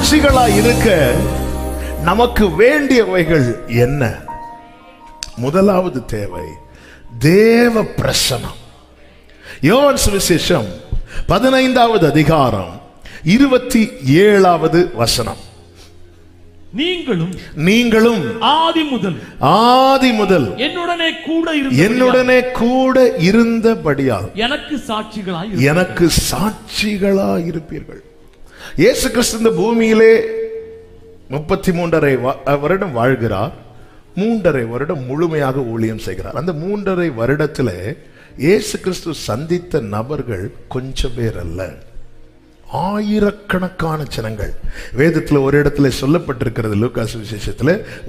சாட்சிகளா இருக்க நமக்கு வேண்டியவைகள் என்ன முதலாவது தேவை தேவ பிரசனம் யோவான் சுவிசேஷம் பதினைந்தாவது அதிகாரம் இருபத்தி ஏழாவது வசனம் நீங்களும் நீங்களும் ஆதி முதல் ஆதி முதல் என்னுடனே கூட இருந்து என்னுடனே கூட இருந்தபடியால் எனக்கு சாட்சிகளாய் இரு. எனக்கு சாட்சிகளா இருப்பீர்கள் இயேசு கிறிஸ்து இந்த பூமியிலே முப்பத்தி மூன்றரை வா- வருடம் வாழ்கிறார் மூன்றரை வருடம் முழுமையாக ஊழியம் செய்கிறார் அந்த மூன்றரை வருடத்துல இயேசு கிறிஸ்து சந்தித்த நபர்கள் கொஞ்சம் பேர் அல்ல ஆயிரக்கணக்கான ஜனங்கள் வேதத்துல ஒரு இடத்துல சொல்லப்பட்டிருக்கிறது லூக்காஸ் விசேஷத்துல